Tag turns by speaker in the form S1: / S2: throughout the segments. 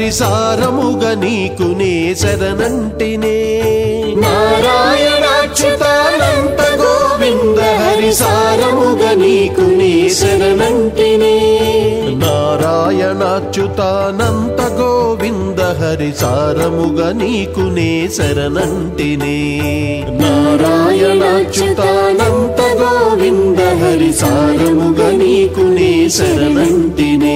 S1: హరిసారముగ నీకు నే శరణంటినే
S2: నారాయణాచ్యుతానంత
S1: గోవింద హరిసారముగ నీకు నే శరణంటినే నారాయణాచ్యుతానంత గోవింద హరిసారముగ నీకు నే శరణంటినే నారాయణాచ్యుతానంత గోవింద హరిసారముగ నీకు నే శరణంటినే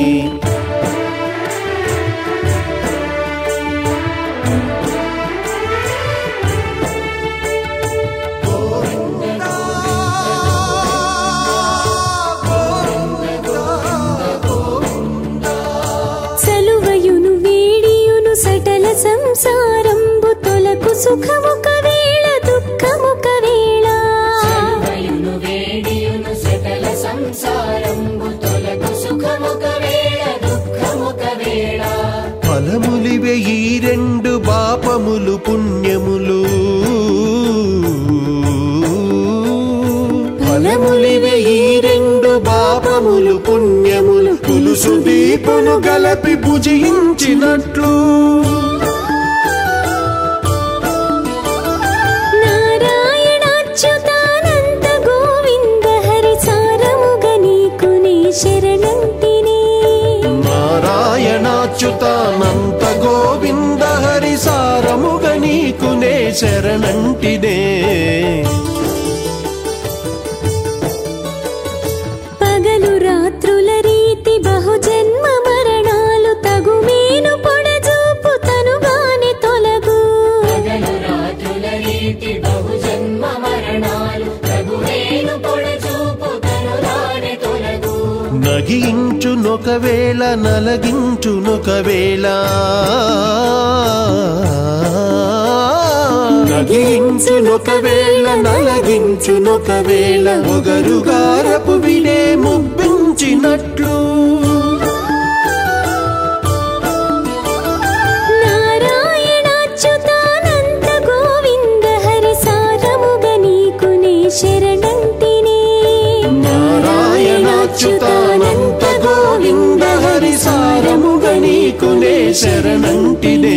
S2: సలువయును వేడియును సటల సంసారంబు తొలకు సుఖముక వేళ దుఃఖముక వేళ
S3: సర్వయును వేడియును సకల సంసారంబు తొలగు సుఖముక వేళ దుఃఖముక వేళ
S1: ఫలములివే ఈ రెండు పాపములు పుణ్యములు ఫలములివే ఈ రెండు పాపములు పుణ్యములు పులుసు దీపును గలపి భుజించినట్లు
S2: నారాయణాచ్యుతానంత గోవింద హరి సారముగ నీకు నీ శరణంటిని
S1: నారాయణాచ్యుతానంత గోవింద హరి సారముగ నీకు నే శరణంటినే
S2: పగలు రాత్రుల రీతి బహుజన్మ మరణాలు తగుమేను పొడజూపు తనుగానే తొలగు
S3: పగలు రాత్రుల రీతి బహుజన్మ మరణాలు తగువేను పొడచూపు తనురాని తొలగు
S1: నగించునొకవేళ నలగించునొకవేళ నగించునొకవేళ నలగించునొకవేళ ఒగరుగారపు విడే ముబ్బించినట్లు
S2: నారాయణాచ్యుతానంత గోవింద హరి సారముగ నీకు నీ శరణంటిని
S1: నారాయణాచ్యుతానంత గోవింద హరి సారముగ నీకు నే శరణంటినే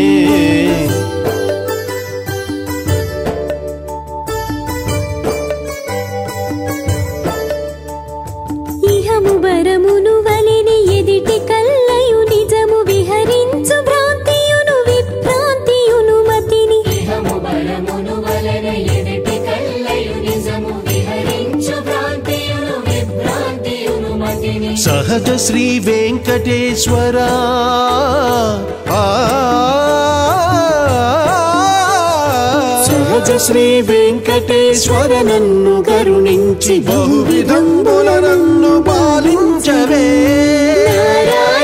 S2: ఇహము వరమును వలెని ఎదిటి కల్లయు నిజము విహరించు భ్రాంతియును విభ్రాంతియును మతిని
S3: ఇహము బలమును వలన ఎదుటి కల్లయు నిజము విహరించు భ్రాంతియును విభ్రాంతియును మతిని
S1: సహజ శ్రీ వెంకటేశ్వర ఆ. సహజ శ్రీ వెంకటేశ్వర నన్ను కరుణించి బహువిధంబుల నన్ను పాలించవే
S2: నారాయణ